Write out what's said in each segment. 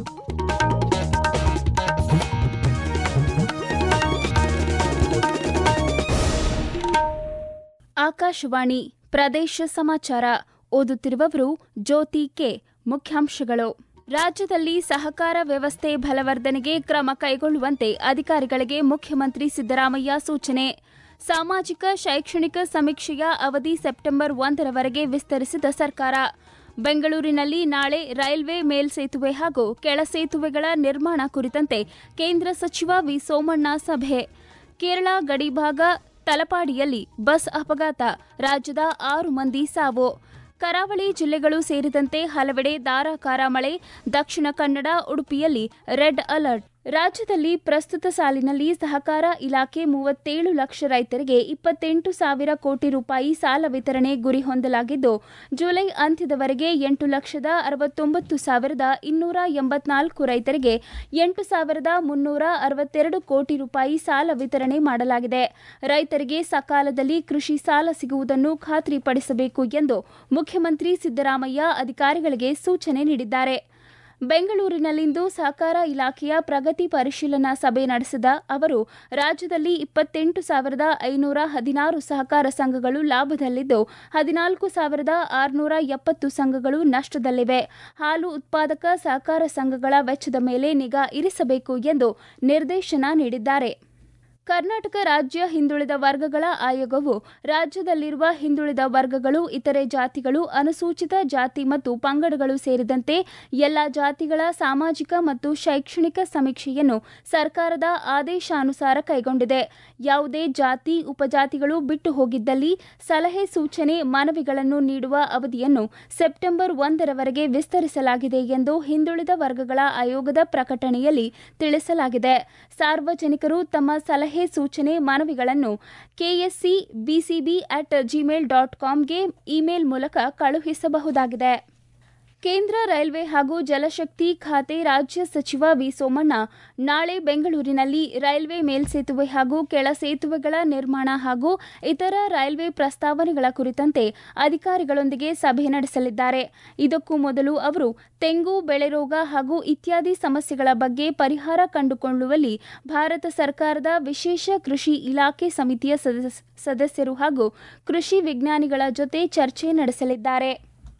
ಆಕಾಶವಾಣಿ ಪ್ರದೇಶ ಸಮಾಚಾರ ಓದುತ್ತಿರುವವರು ಜ್ಯೋತಿ ಕೆ ಮುಖ್ಯಾಂಶಗಳು ರಾಜ್ಯದಲ್ಲಿ ಸಹಕಾರ ವ್ಯವಸ್ಥೆ ಬಲವರ್ಧನೆಗೆ ಕ್ರಮ ಕೈಗೊಳ್ಳುವಂತೆ ಅಧಿಕಾರಿಗಳಿಗೆ ಮುಖ್ಯಮಂತ್ರಿ ಸಿದ್ದರಾಮಯ್ಯ ಸೂಚನೆ ಸಾಮಾಜಿಕ ಶೈಕ್ಷಣಿಕ ಸಮೀಕ್ಷೆಯ ಅವಧಿ ಸೆಪ್ಟೆಂಬರ್ ಒಂದರವರೆಗೆ ವಿಸ್ತರಿಸಿದ ಸರ್ಕಾರ ಬೆಂಗಳೂರಿನಲ್ಲಿ ನಾಳೆ ರೈಲ್ವೆ ಮೇಲ್ಸೇತುವೆ ಹಾಗೂ ಕೆಳ ಸೇತುವೆಗಳ ನಿರ್ಮಾಣ ಕುರಿತಂತೆ ಕೇಂದ್ರ ಸಚಿವ ವಿ ಸೋಮಣ್ಣ ಸಭೆ ಕೇರಳ ಗಡಿಭಾಗ ತಲಪಾಡಿಯಲ್ಲಿ ಬಸ್ ಅಪಘಾತ ರಾಜ್ಯದ ಆರು ಮಂದಿ ಸಾವು ಕರಾವಳಿ ಜಿಲ್ಲೆಗಳು ಸೇರಿದಂತೆ ಹಲವೆಡೆ ಧಾರಾಕಾರ ಮಳೆ ದಕ್ಷಿಣ ಕನ್ನಡ ಉಡುಪಿಯಲ್ಲಿ ರೆಡ್ ಅಲರ್ಟ್ ರಾಜ್ಯದಲ್ಲಿ ಪ್ರಸ್ತುತ ಸಾಲಿನಲ್ಲಿ ಸಹಕಾರ ಇಲಾಖೆ ಮೂವತ್ತೇಳು ಲಕ್ಷ ರೈತರಿಗೆ ಇಪ್ಪತ್ತೆಂಟು ಸಾವಿರ ಕೋಟಿ ರೂಪಾಯಿ ಸಾಲ ವಿತರಣೆ ಗುರಿ ಹೊಂದಲಾಗಿದ್ದು ಜುಲೈ ಅಂತ್ಯದವರೆಗೆ ಎಂಟು ಲಕ್ಷದ ಅರವತ್ತೊಂಬತ್ತು ಸಾವಿರದ ಇನ್ನೂರ ಎಂಬತ್ನಾಲ್ಕು ರೈತರಿಗೆ ಎಂಟು ಸಾವಿರದ ಮುನ್ನೂರ ಅರವತ್ತೆರಡು ಕೋಟಿ ರೂಪಾಯಿ ಸಾಲ ವಿತರಣೆ ಮಾಡಲಾಗಿದೆ ರೈತರಿಗೆ ಸಕಾಲದಲ್ಲಿ ಕೃಷಿ ಸಾಲ ಸಿಗುವುದನ್ನು ಖಾತ್ರಿಪಡಿಸಬೇಕು ಎಂದು ಮುಖ್ಯಮಂತ್ರಿ ಸಿದ್ದರಾಮಯ್ಯ ಅಧಿಕಾರಿಗಳಿಗೆ ಸೂಚನೆ ನೀಡಿದ್ದಾರೆ ಬೆಂಗಳೂರಿನಲ್ಲಿಂದು ಸಹಕಾರ ಇಲಾಖೆಯ ಪ್ರಗತಿ ಪರಿಶೀಲನಾ ಸಭೆ ನಡೆಸಿದ ಅವರು ರಾಜ್ಯದಲ್ಲಿ ಇಪ್ಪತ್ತೆಂಟು ಸಾವಿರದ ಐನೂರ ಹದಿನಾರು ಸಹಕಾರ ಸಂಘಗಳು ಲಾಭದಲ್ಲಿದ್ದು ಹದಿನಾಲ್ಕು ಸಾವಿರದ ಆರುನೂರ ಎಪ್ಪತ್ತು ಸಂಘಗಳು ನಷ್ಟದಲ್ಲಿವೆ ಹಾಲು ಉತ್ಪಾದಕ ಸಹಕಾರ ಸಂಘಗಳ ವೆಚ್ಚದ ಮೇಲೆ ನಿಗಾ ಇರಿಸಬೇಕು ಎಂದು ನಿರ್ದೇಶನ ನೀಡಿದ್ದಾರೆ ಕರ್ನಾಟಕ ರಾಜ್ಯ ಹಿಂದುಳಿದ ವರ್ಗಗಳ ಆಯೋಗವು ರಾಜ್ಯದಲ್ಲಿರುವ ಹಿಂದುಳಿದ ವರ್ಗಗಳು ಇತರೆ ಜಾತಿಗಳು ಅನುಸೂಚಿತ ಜಾತಿ ಮತ್ತು ಪಂಗಡಗಳು ಸೇರಿದಂತೆ ಎಲ್ಲ ಜಾತಿಗಳ ಸಾಮಾಜಿಕ ಮತ್ತು ಶೈಕ್ಷಣಿಕ ಸಮೀಕ್ಷೆಯನ್ನು ಸರ್ಕಾರದ ಆದೇಶಾನುಸಾರ ಕೈಗೊಂಡಿದೆ ಯಾವುದೇ ಜಾತಿ ಉಪಜಾತಿಗಳು ಬಿಟ್ಟು ಹೋಗಿದ್ದಲ್ಲಿ ಸಲಹೆ ಸೂಚನೆ ಮನವಿಗಳನ್ನು ನೀಡುವ ಅವಧಿಯನ್ನು ಸೆಪ್ಟೆಂಬರ್ ಒಂದರವರೆಗೆ ವಿಸ್ತರಿಸಲಾಗಿದೆ ಎಂದು ಹಿಂದುಳಿದ ವರ್ಗಗಳ ಆಯೋಗದ ಪ್ರಕಟಣೆಯಲ್ಲಿ ತಿಳಿಸಲಾಗಿದೆ ಸಾರ್ವಜನಿಕರು ತಮ್ಮ ಸಲಹೆ ಸೂಚನೆ ಮನವಿಗಳನ್ನು KSC BCB at Gmail dot ಕಾಮ್ಗೆ ಇಮೇಲ್ ಮೂಲಕ ಕಳುಹಿಸಬಹುದಾಗಿದೆ ಕೇಂದ್ರ ರೈಲ್ವೆ ಹಾಗೂ ಜಲಶಕ್ತಿ ಖಾತೆ ರಾಜ್ಯ ಸಚಿವ ವಿ ಸೋಮಣ್ಣ ನಾಳೆ ಬೆಂಗಳೂರಿನಲ್ಲಿ ರೈಲ್ವೆ ಮೇಲ್ಸೇತುವೆ ಹಾಗೂ ಕೆಳ ಸೇತುವೆಗಳ ನಿರ್ಮಾಣ ಹಾಗೂ ಇತರ ರೈಲ್ವೆ ಪ್ರಸ್ತಾವನೆಗಳ ಕುರಿತಂತೆ ಅಧಿಕಾರಿಗಳೊಂದಿಗೆ ಸಭೆ ನಡೆಸಲಿದ್ದಾರೆ ಇದಕ್ಕೂ ಮೊದಲು ಅವರು ತೆಂಗು ಬೆಳೆ ರೋಗ ಹಾಗೂ ಇತ್ಯಾದಿ ಸಮಸ್ಯೆಗಳ ಬಗ್ಗೆ ಪರಿಹಾರ ಕಂಡುಕೊಳ್ಳುವಲ್ಲಿ ಭಾರತ ಸರ್ಕಾರದ ವಿಶೇಷ ಕೃಷಿ ಇಲಾಖೆ ಸಮಿತಿಯ ಸದಸ್ಯರು ಹಾಗೂ ಕೃಷಿ ವಿಜ್ಞಾನಿಗಳ ಜೊತೆ ಚರ್ಚೆ ನಡೆಸಲಿದ್ದಾರೆ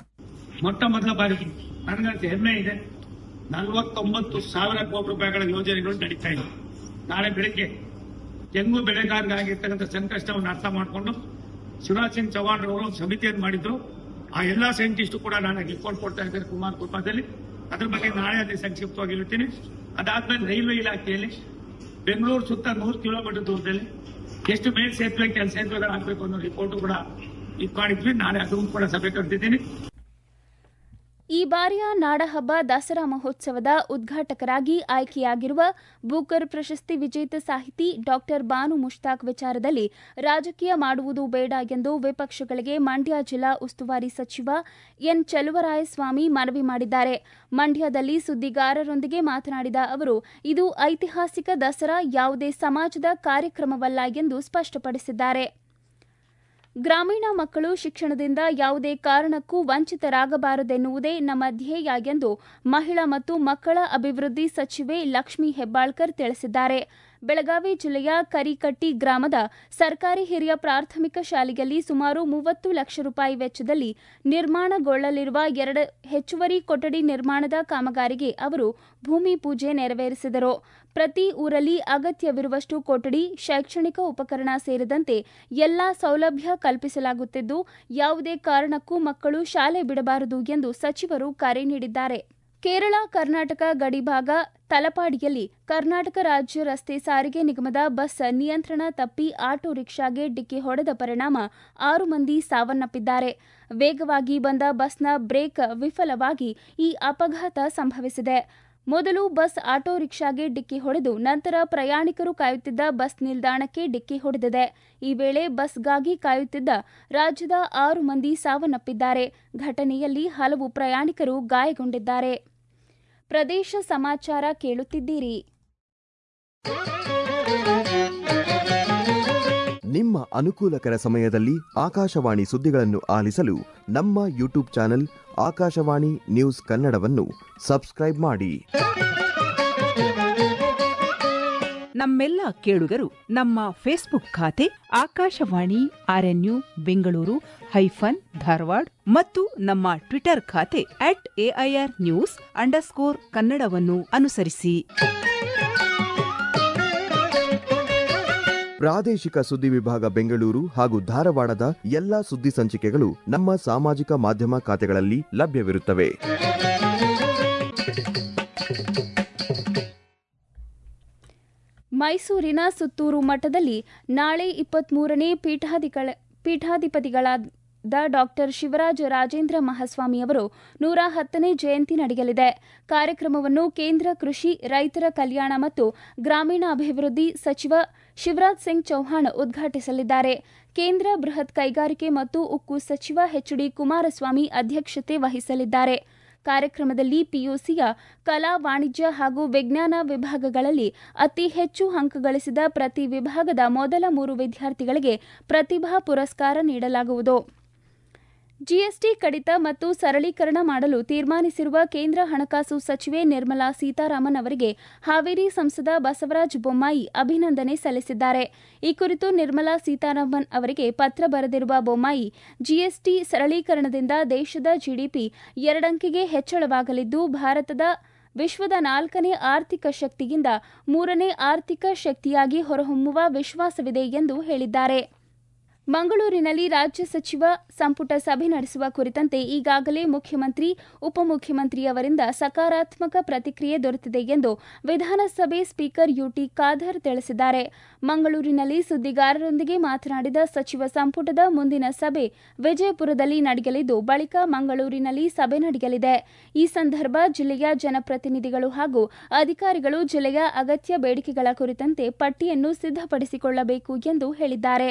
ಮೊಟ್ಟ ಮೊದಲ ಬಾರಿಗೆ ನನಗಂತ ಹೆಮ್ಮೆ ಇದೆ ನಲವತ್ತೊಂಬತ್ತು ಸಾವಿರ ಕೋಟಿ ರೂಪಾಯಿಗಳ ಯೋಜನೆಗಳು ನಡೀತಾ ಇದೆ ನಾಳೆ ಬೆಳಿಗ್ಗೆ ತೆಂಗು ಬೆಳೆಗಾರರಾಗಿರ್ತಕ್ಕಂಥ ಸಂಕಷ್ಟವನ್ನು ಅರ್ಥ ಮಾಡಿಕೊಂಡು ಶಿವರಾಜ್ ಸಿಂಗ್ ಚೌಹಾಣ್ ಅವರು ಸಮಿತಿಯನ್ನು ಮಾಡಿದ್ರು ಆ ಎಲ್ಲಾ ಸೈಂಟಿಸ್ಟ್ ಕೂಡ ನಾನು ರಿಪೋರ್ಟ್ ಕೊಡ್ತಾ ಇದ್ದಾರೆ ಕುಮಾರ್ ಕೃಪಾದಲ್ಲಿ ಅದ್ರ ಬಗ್ಗೆ ನಾಳೆ ಅಲ್ಲಿ ಸಂಕ್ಷಿಪ್ತವಾಗಿ ಹೇಳ್ತೀನಿ ಅದಾದ್ಮೇಲೆ ರೈಲ್ವೆ ಇಲಾಖೆಯಲ್ಲಿ ಬೆಂಗಳೂರು ಸುತ್ತ ನೂರು ಕಿಲೋಮೀಟರ್ ದೂರದಲ್ಲಿ ಎಷ್ಟು ಮೇಲ್ ಸೇತುವೆ ಕೆಲ ಸೇತುವೆಗಳು ಹಾಕಬೇಕು ಅನ್ನೋ ರಿಪೋರ್ಟ್ ಕೂಡ ಇದು ಮಾಡಿದ್ವಿ ನಾಳೆ ಅದನ್ನು ಕೂಡ ಸಭೆ ಕರೆದಿದ್ದೀನಿ ಈ ಬಾರಿಯ ನಾಡಹಬ್ಬ ದಸರಾ ಮಹೋತ್ಸವದ ಉದ್ಘಾಟಕರಾಗಿ ಆಯ್ಕೆಯಾಗಿರುವ ಬೂಕರ್ ಪ್ರಶಸ್ತಿ ವಿಜೇತ ಸಾಹಿತಿ ಡಾಕ್ಟರ್ ಬಾನು ಮುಷ್ತಾಕ್ ವಿಚಾರದಲ್ಲಿ ರಾಜಕೀಯ ಮಾಡುವುದು ಬೇಡ ಎಂದು ವಿಪಕ್ಷಗಳಿಗೆ ಮಂಡ್ಯ ಜಿಲ್ಲಾ ಉಸ್ತುವಾರಿ ಸಚಿವ ಎನ್ ಚಲುವರಾಯಸ್ವಾಮಿ ಮನವಿ ಮಾಡಿದ್ದಾರೆ ಮಂಡ್ಯದಲ್ಲಿ ಸುದ್ದಿಗಾರರೊಂದಿಗೆ ಮಾತನಾಡಿದ ಅವರು ಇದು ಐತಿಹಾಸಿಕ ದಸರಾ ಯಾವುದೇ ಸಮಾಜದ ಕಾರ್ಯಕ್ರಮವಲ್ಲ ಎಂದು ಸ್ಪಷ್ಟಪಡಿಸಿದ್ದಾರೆ ಗ್ರಾಮೀಣ ಮಕ್ಕಳು ಶಿಕ್ಷಣದಿಂದ ಯಾವುದೇ ಕಾರಣಕ್ಕೂ ವಂಚಿತರಾಗಬಾರದೆನ್ನುವುದೇ ನಮ್ಮ ಧ್ಯೇಯ ಎಂದು ಮಹಿಳಾ ಮತ್ತು ಮಕ್ಕಳ ಅಭಿವೃದ್ಧಿ ಸಚಿವೆ ಲಕ್ಷ್ಮೀ ಹೆಬ್ಬಾಳ್ಕರ್ ತಿಳಿಸಿದ್ದಾರೆ ಬೆಳಗಾವಿ ಜಿಲ್ಲೆಯ ಕರಿಕಟ್ಟಿ ಗ್ರಾಮದ ಸರ್ಕಾರಿ ಹಿರಿಯ ಪ್ರಾಥಮಿಕ ಶಾಲೆಯಲ್ಲಿ ಸುಮಾರು ಮೂವತ್ತು ಲಕ್ಷ ರೂಪಾಯಿ ವೆಚ್ಚದಲ್ಲಿ ನಿರ್ಮಾಣಗೊಳ್ಳಲಿರುವ ಎರಡು ಹೆಚ್ಚುವರಿ ಕೊಠಡಿ ನಿರ್ಮಾಣದ ಕಾಮಗಾರಿಗೆ ಅವರು ಭೂಮಿ ಪೂಜೆ ನೆರವೇರಿಸಿದರು ಪ್ರತಿ ಊರಲ್ಲಿ ಅಗತ್ಯವಿರುವಷ್ಟು ಕೊಠಡಿ ಶೈಕ್ಷಣಿಕ ಉಪಕರಣ ಸೇರಿದಂತೆ ಎಲ್ಲಾ ಸೌಲಭ್ಯ ಕಲ್ಪಿಸಲಾಗುತ್ತಿದ್ದು ಯಾವುದೇ ಕಾರಣಕ್ಕೂ ಮಕ್ಕಳು ಶಾಲೆ ಬಿಡಬಾರದು ಎಂದು ಸಚಿವರು ಕರೆ ನೀಡಿದ್ದಾರೆ ಕೇರಳ ಕರ್ನಾಟಕ ಗಡಿಭಾಗ ತಲಪಾಡಿಯಲ್ಲಿ ಕರ್ನಾಟಕ ರಾಜ್ಯ ರಸ್ತೆ ಸಾರಿಗೆ ನಿಗಮದ ಬಸ್ ನಿಯಂತ್ರಣ ತಪ್ಪಿ ಆಟೋ ರಿಕ್ಷಾಗೆ ಡಿಕ್ಕಿ ಹೊಡೆದ ಪರಿಣಾಮ ಆರು ಮಂದಿ ಸಾವನ್ನಪ್ಪಿದ್ದಾರೆ ವೇಗವಾಗಿ ಬಂದ ಬಸ್ನ ಬ್ರೇಕ್ ವಿಫಲವಾಗಿ ಈ ಅಪಘಾತ ಸಂಭವಿಸಿದೆ ಮೊದಲು ಬಸ್ ಆಟೋ ರಿಕ್ಷಾಗೆ ಡಿಕ್ಕಿ ಹೊಡೆದು ನಂತರ ಪ್ರಯಾಣಿಕರು ಕಾಯುತ್ತಿದ್ದ ಬಸ್ ನಿಲ್ದಾಣಕ್ಕೆ ಡಿಕ್ಕಿ ಹೊಡೆದಿದೆ ಈ ವೇಳೆ ಬಸ್ಗಾಗಿ ಕಾಯುತ್ತಿದ್ದ ರಾಜ್ಯದ ಆರು ಮಂದಿ ಸಾವನ್ನಪ್ಪಿದ್ದಾರೆ ಘಟನೆಯಲ್ಲಿ ಹಲವು ಪ್ರಯಾಣಿಕರು ಗಾಯಗೊಂಡಿದ್ದಾರೆ ಪ್ರದೇಶ ಸಮಾಚಾರ ಕೇಳುತ್ತಿದ್ದೀರಿ ನಿಮ್ಮ ಅನುಕೂಲಕರ ಸಮಯದಲ್ಲಿ ಆಕಾಶವಾಣಿ ಸುದ್ದಿಗಳನ್ನು ಆಲಿಸಲು ನಮ್ಮ ಯೂಟ್ಯೂಬ್ ಚಾನೆಲ್ ಆಕಾಶವಾಣಿ ನ್ಯೂಸ್ ಕನ್ನಡವನ್ನು ಸಬ್ಸ್ಕ್ರೈಬ್ ಮಾಡಿ ನಮ್ಮೆಲ್ಲ ಕೇಳುಗರು ನಮ್ಮ ಫೇಸ್ಬುಕ್ ಖಾತೆ ಆಕಾಶವಾಣಿ ಆರ್ಎನ್ಯು ಬೆಂಗಳೂರು ಹೈಫನ್ ಧಾರವಾಡ ಮತ್ತು ನಮ್ಮ ಟ್ವಿಟರ್ ಖಾತೆ ಅಟ್ ಎಐಆರ್ ನ್ಯೂಸ್ ಅಂಡರ್ಸ್ಕೋರ್ ಕನ್ನಡವನ್ನು ಅನುಸರಿಸಿ ಪ್ರಾದೇಶಿಕ ಸುದ್ದಿ ವಿಭಾಗ ಬೆಂಗಳೂರು ಹಾಗೂ ಧಾರವಾಡದ ಎಲ್ಲಾ ಸುದ್ದಿ ಸಂಚಿಕೆಗಳು ನಮ್ಮ ಸಾಮಾಜಿಕ ಮಾಧ್ಯಮ ಖಾತೆಗಳಲ್ಲಿ ಲಭ್ಯವಿರುತ್ತವೆ ಮೈಸೂರಿನ ಸುತ್ತೂರು ಮಠದಲ್ಲಿ ನಾಳೆ ಇಪ್ಪತ್ಮೂರನೇ ಪೀಠಾಧಿಗಳ ಪೀಠಾಧಿಪತಿಗಳಾದ ಡಾಕ್ಟರ್ ಶಿವರಾಜ ರಾಜೇಂದ್ರ ಮಹಾಸ್ವಾಮಿ ಅವರು ನೂರ ಹತ್ತನೇ ಜಯಂತಿ ನಡೆಯಲಿದೆ ಕಾರ್ಯಕ್ರಮವನ್ನು ಕೇಂದ್ರ ಕೃಷಿ ರೈತರ ಕಲ್ಯಾಣ ಮತ್ತು ಗ್ರಾಮೀಣಾಭಿವೃದ್ಧಿ ಸಚಿವ ಶಿವರಾಜ್ ಸಿಂಗ್ ಚೌಹಾಣ್ ಉದ್ಘಾಟಿಸಲಿದ್ದಾರೆ ಕೇಂದ್ರ ಬೃಹತ್ ಕೈಗಾರಿಕೆ ಮತ್ತು ಉಕ್ಕು ಸಚಿವ ಎಚ್ಡಿ ಕುಮಾರಸ್ವಾಮಿ ಅಧ್ಯಕ್ಷತೆ ವಹಿಸಲಿದ್ದಾರೆ ಕಾರ್ಯಕ್ರಮದಲ್ಲಿ ಪಿಯುಸಿಯ ಕಲಾ ವಾಣಿಜ್ಯ ಹಾಗೂ ವಿಜ್ಞಾನ ವಿಭಾಗಗಳಲ್ಲಿ ಅತಿ ಹೆಚ್ಚು ಅಂಕ ಗಳಿಸಿದ ಪ್ರತಿ ವಿಭಾಗದ ಮೊದಲ ಮೂರು ವಿದ್ಯಾರ್ಥಿಗಳಿಗೆ ಪ್ರತಿಭಾ ಪುರಸ್ಕಾರ ನೀಡಲಾಗುವುದು ಜಿಎಸ್ಟಿ ಕಡಿತ ಮತ್ತು ಸರಳೀಕರಣ ಮಾಡಲು ತೀರ್ಮಾನಿಸಿರುವ ಕೇಂದ್ರ ಹಣಕಾಸು ಸಚಿವೆ ನಿರ್ಮಲಾ ಸೀತಾರಾಮನ್ ಅವರಿಗೆ ಹಾವೇರಿ ಸಂಸದ ಬಸವರಾಜ ಬೊಮ್ಮಾಯಿ ಅಭಿನಂದನೆ ಸಲ್ಲಿಸಿದ್ದಾರೆ ಈ ಕುರಿತು ನಿರ್ಮಲಾ ಸೀತಾರಾಮನ್ ಅವರಿಗೆ ಪತ್ರ ಬರೆದಿರುವ ಬೊಮ್ಮಾಯಿ ಜಿಎಸ್ಟಿ ಸರಳೀಕರಣದಿಂದ ದೇಶದ ಜಿಡಿಪಿ ಎರಡಂಕಿಗೆ ಹೆಚ್ಚಳವಾಗಲಿದ್ದು ಭಾರತದ ವಿಶ್ವದ ನಾಲ್ಕನೇ ಆರ್ಥಿಕ ಶಕ್ತಿಯಿಂದ ಮೂರನೇ ಆರ್ಥಿಕ ಶಕ್ತಿಯಾಗಿ ಹೊರಹೊಮ್ಮುವ ವಿಶ್ವಾಸವಿದೆ ಎಂದು ಹೇಳಿದ್ದಾರೆ ಮಂಗಳೂರಿನಲ್ಲಿ ರಾಜ್ಯ ಸಚಿವ ಸಂಪುಟ ಸಭೆ ನಡೆಸುವ ಕುರಿತಂತೆ ಈಗಾಗಲೇ ಮುಖ್ಯಮಂತ್ರಿ ಉಪಮುಖ್ಯಮಂತ್ರಿ ಅವರಿಂದ ಸಕಾರಾತ್ಮಕ ಪ್ರತಿಕ್ರಿಯೆ ದೊರೆತಿದೆ ಎಂದು ವಿಧಾನಸಭೆ ಸ್ಪೀಕರ್ ಯುಟಿ ಖಾದರ್ ತಿಳಿಸಿದ್ದಾರೆ ಮಂಗಳೂರಿನಲ್ಲಿ ಸುದ್ದಿಗಾರರೊಂದಿಗೆ ಮಾತನಾಡಿದ ಸಚಿವ ಸಂಪುಟದ ಮುಂದಿನ ಸಭೆ ವಿಜಯಪುರದಲ್ಲಿ ನಡೆಯಲಿದ್ದು ಬಳಿಕ ಮಂಗಳೂರಿನಲ್ಲಿ ಸಭೆ ನಡೆಯಲಿದೆ ಈ ಸಂದರ್ಭ ಜಿಲ್ಲೆಯ ಜನಪ್ರತಿನಿಧಿಗಳು ಹಾಗೂ ಅಧಿಕಾರಿಗಳು ಜಿಲ್ಲೆಯ ಅಗತ್ಯ ಬೇಡಿಕೆಗಳ ಕುರಿತಂತೆ ಪಟ್ಟಿಯನ್ನು ಸಿದ್ದಪಡಿಸಿಕೊಳ್ಳಬೇಕು ಎಂದು ಹೇಳಿದ್ದಾರೆ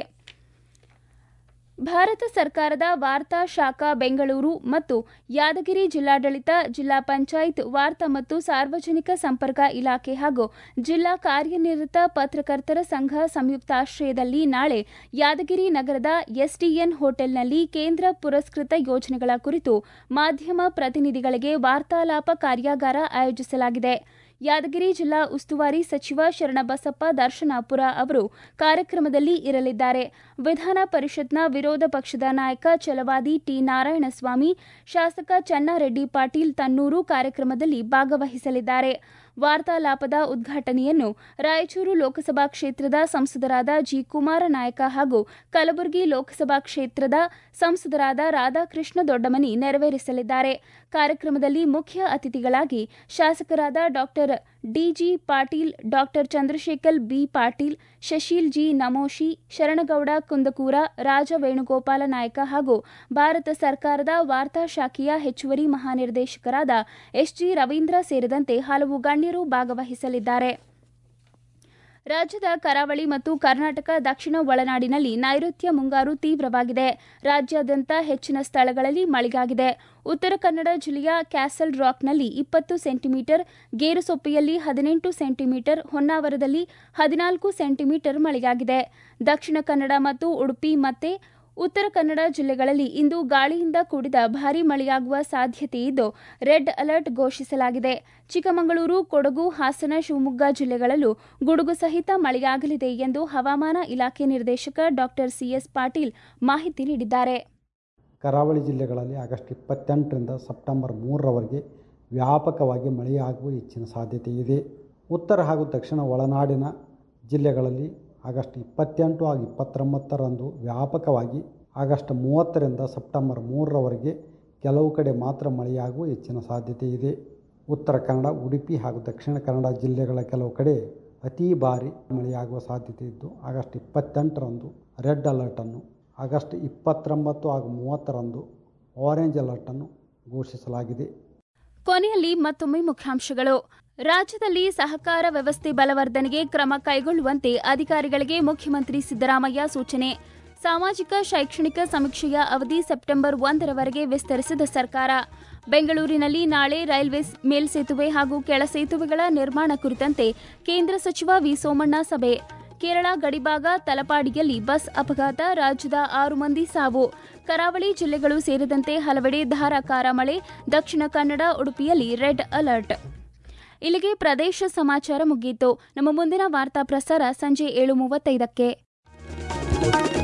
ಭಾರತ ಸರ್ಕಾರದ ವಾರ್ತಾ ಶಾಖಾ ಬೆಂಗಳೂರು ಮತ್ತು ಯಾದಗಿರಿ ಜಿಲ್ಲಾಡಳಿತ ಜಿಲ್ಲಾ ಪಂಚಾಯತ್ ವಾರ್ತಾ ಮತ್ತು ಸಾರ್ವಜನಿಕ ಸಂಪರ್ಕ ಇಲಾಖೆ ಹಾಗೂ ಜಿಲ್ಲಾ ಕಾರ್ಯನಿರತ ಪತ್ರಕರ್ತರ ಸಂಘ ಸಂಯುಕ್ತಾಶ್ರಯದಲ್ಲಿ ನಾಳೆ ಯಾದಗಿರಿ ನಗರದ ಎಸ್ಡಿಎನ್ ಹೋಟೆಲ್ನಲ್ಲಿ ಕೇಂದ್ರ ಪುರಸ್ಕೃತ ಯೋಜನೆಗಳ ಕುರಿತು ಮಾಧ್ಯಮ ಪ್ರತಿನಿಧಿಗಳಿಗೆ ವಾರ್ತಾಲಾಪ ಕಾರ್ಯಾಗಾರ ಆಯೋಜಿಸಲಾಗಿದೆ ಯಾದಗಿರಿ ಜಿಲ್ಲಾ ಉಸ್ತುವಾರಿ ಸಚಿವ ಶರಣಬಸಪ್ಪ ದರ್ಶನಾಪುರ ಅವರು ಕಾರ್ಯಕ್ರಮದಲ್ಲಿ ಇರಲಿದ್ದಾರೆ ವಿಧಾನ ಪರಿಷತ್ನ ವಿರೋಧ ಪಕ್ಷದ ನಾಯಕ ಛಲವಾದಿ ಟಿ ನಾರಾಯಣಸ್ವಾಮಿ ಶಾಸಕ ಚನ್ನಾರೆಡ್ಡಿ ಪಾಟೀಲ್ ತನ್ನೂರು ಕಾರ್ಯಕ್ರಮದಲ್ಲಿ ಭಾಗವಹಿಸಲಿದ್ದಾರೆ ವಾರ್ತಾಲಾಪದ ಉದ್ಘಾಟನೆಯನ್ನು ರಾಯಚೂರು ಲೋಕಸಭಾ ಕ್ಷೇತ್ರದ ಸಂಸದರಾದ ಜಿ ಕುಮಾರ ನಾಯಕ ಹಾಗೂ ಕಲಬುರಗಿ ಲೋಕಸಭಾ ಕ್ಷೇತ್ರದ ಸಂಸದರಾದ ರಾಧಾಕೃಷ್ಣ ದೊಡ್ಡಮನಿ ನೆರವೇರಿಸಲಿದ್ದಾರೆ ಕಾರ್ಯಕ್ರಮದಲ್ಲಿ ಮುಖ್ಯ ಅತಿಥಿಗಳಾಗಿ ಶಾಸಕರಾದ doctor DG Patil doctor Chandrashekhar B Patil Shasheel G Namoshi Sharanagowda Kundakur Raja Venugopala Nayaka ಹಾಗೂ ಭಾರತ ಸರ್ಕಾರದ ವಾರ್ತಾ ಶಾಖೆಯ ಹೆಚ್ಚುವರಿ ಮಹಾನಿರ್ದೇಶಕರಾದ ಎಸ್ಜಿ ರವೀಂದ್ರ ಸೇರಿದಂತೆ ಹಲವು ಗಣ್ಯರು ಭಾಗವಹಿಸಲಿದ್ದಾರೆ ರಾಜ್ಯದ ಕರಾವಳಿ ಮತ್ತು ಕರ್ನಾಟಕ ದಕ್ಷಿಣ ಒಳನಾಡಿನಲ್ಲಿ ನೈಋತ್ಯ ಮುಂಗಾರು ತೀವ್ರವಾಗಿದೆ ರಾಜ್ಯಾದ್ಯಂತ ಹೆಚ್ಚಿನ ಸ್ಥಳಗಳಲ್ಲಿ ಮಳೆಯಾಗಿದೆ ಉತ್ತರ ಕನ್ನಡ ಜಿಲ್ಲೆಯ ಕ್ಯಾಸಲ್ ರಾಕ್ನಲ್ಲಿ ಇಪ್ಪತ್ತು ಸೆಂಟಿಮೀಟರ್ ಗೇರುಸೊಪ್ಪೆಯಲ್ಲಿ ಹದಿನೆಂಟು ಸೆಂಟಿಮೀಟರ್ ಹೊನ್ನಾವರದಲ್ಲಿ ಹದಿನಾಲ್ಕು ಸೆಂಟಿಮೀಟರ್ ಮಳೆಯಾಗಿದೆ ದಕ್ಷಿಣ ಕನ್ನಡ ಮತ್ತು ಉಡುಪಿ ಮತ್ತೆ ಉತ್ತರ ಕನ್ನಡ ಜಿಲ್ಲೆಗಳಲ್ಲಿ ಇಂದು ಗಾಳಿಯಿಂದ ಕೂಡಿದ ಭಾರೀ ಮಳೆಯಾಗುವ ಸಾಧ್ಯತೆಯಿದ್ದು ರೆಡ್ ಅಲರ್ಟ್ ಘೋಷಿಸಲಾಗಿದೆ ಚಿಕ್ಕಮಗಳೂರು ಕೊಡಗು ಹಾಸನ ಶಿವಮೊಗ್ಗ ಜಿಲ್ಲೆಗಳಲ್ಲೂ ಗುಡುಗು ಸಹಿತ ಮಳೆಯಾಗಲಿದೆ ಎಂದು ಹವಾಮಾನ ಇಲಾಖೆ ನಿರ್ದೇಶಕ ಡಾಕ್ಟರ್ ಸಿಎಸ್ ಪಾಟೀಲ್ ಮಾಹಿತಿ ನೀಡಿದ್ದಾರೆ ಕರಾವಳಿ ಜಿಲ್ಲೆಗಳಲ್ಲಿ ಆಗಸ್ಟ್ ಇಪ್ಪತ್ತೆಂಟರಿಂದ ಸೆಪ್ಟೆಂಬರ್ ಮೂರರವರೆಗೆ ವ್ಯಾಪಕವಾಗಿ ಮಳೆಯಾಗುವ ಹೆಚ್ಚಿನ ಸಾಧ್ಯತೆ ಇದೆ ಉತ್ತರ ಹಾಗೂ ದಕ್ಷಿಣ ಒಳನಾಡಿನ ಜಿಲ್ಲೆಗಳಲ್ಲಿ ಆಗಸ್ಟ್ ಇಪ್ಪತ್ತೆಂಟು ಹಾಗೂ ಇಪ್ಪತ್ತೊಂಬತ್ತರಂದು ವ್ಯಾಪಕವಾಗಿ ಆಗಸ್ಟ್ ಮೂವತ್ತರಿಂದ ಸೆಪ್ಟೆಂಬರ್ ಮೂರರವರೆಗೆ ಕೆಲವು ಕಡೆ ಮಾತ್ರ ಮಳೆಯಾಗುವ ಹೆಚ್ಚಿನ ಸಾಧ್ಯತೆ ಇದೆ ಉತ್ತರ ಕನ್ನಡ ಉಡುಪಿ ಹಾಗೂ ದಕ್ಷಿಣ ಕನ್ನಡ ಜಿಲ್ಲೆಗಳ ಕೆಲವು ಕಡೆ ಅತೀ ಭಾರಿ ಮಳೆಯಾಗುವ ಸಾಧ್ಯತೆ ಇದ್ದು ಆಗಸ್ಟ್ ಇಪ್ಪತ್ತೆಂಟರಂದು ರೆಡ್ ಅಲರ್ಟನ್ನು ಆಗಸ್ಟ್ ಇಪ್ಪತ್ತೊಂಬತ್ತು ಹಾಗೂ ಮೂವತ್ತರಂದು ಆರೆಂಜ್ ಅಲರ್ಟನ್ನು ಘೋಷಿಸಲಾಗಿದೆ ಕೊನೆಯಲ್ಲಿ ಮತ್ತೊಮ್ಮೆ ಮುಖ್ಯಾಂಶಗಳು ರಾಜ್ಯದಲ್ಲಿ ಸಹಕಾರ ವ್ಯವಸ್ಥೆ ಬಲವರ್ಧನೆಗೆ ಕ್ರಮ ಕೈಗೊಳ್ಳುವಂತೆ ಅಧಿಕಾರಿಗಳಿಗೆ ಮುಖ್ಯಮಂತ್ರಿ ಸಿದ್ದರಾಮಯ್ಯ ಸೂಚನೆ ಸಾಮಾಜಿಕ ಶೈಕ್ಷಣಿಕ ಸಮೀಕ್ಷೆಯ ಅವಧಿ ಸೆಪ್ಟೆಂಬರ್ ಒಂದರವರೆಗೆ ವಿಸ್ತರಿಸಿದ ಸರ್ಕಾರ ಬೆಂಗಳೂರಿನಲ್ಲಿ ನಾಳೆ ರೈಲ್ವೆ ಮೇಲ್ಸೇತುವೆ ಹಾಗೂ ಕೆಳ ಸೇತುವೆಗಳ ನಿರ್ಮಾಣ ಕುರಿತಂತೆ ಕೇಂದ್ರ ಸಚಿವ ವಿ ಸೋಮಣ್ಣ ಸಭೆ ಕೇರಳ ಗಡಿಭಾಗ ತಲಪಾಡಿಯಲ್ಲಿ ಬಸ್ ಅಪಘಾತ ರಾಜ್ಯದ ಆರು ಮಂದಿ ಸಾವು ಕರಾವಳಿ ಜಿಲ್ಲೆಗಳು ಸೇರಿದಂತೆ ಹಲವೆಡೆ ಧಾರಾಕಾರ ಮಳೆ ದಕ್ಷಿಣ ಕನ್ನಡ ಉಡುಪಿಯಲ್ಲಿ ರೆಡ್ ಅಲರ್ಟ್ ಇಲ್ಲಿಗೆ ಪ್ರದೇಶ ಸಮಾಚಾರ ಮುಗಿಯಿತು ನಮ್ಮ ಮುಂದಿನ ವಾರ್ತಾ ಪ್ರಸಾರ ಸಂಜೆ ಏಳು ಮೂವತ್ತೈದಕ್ಕೆ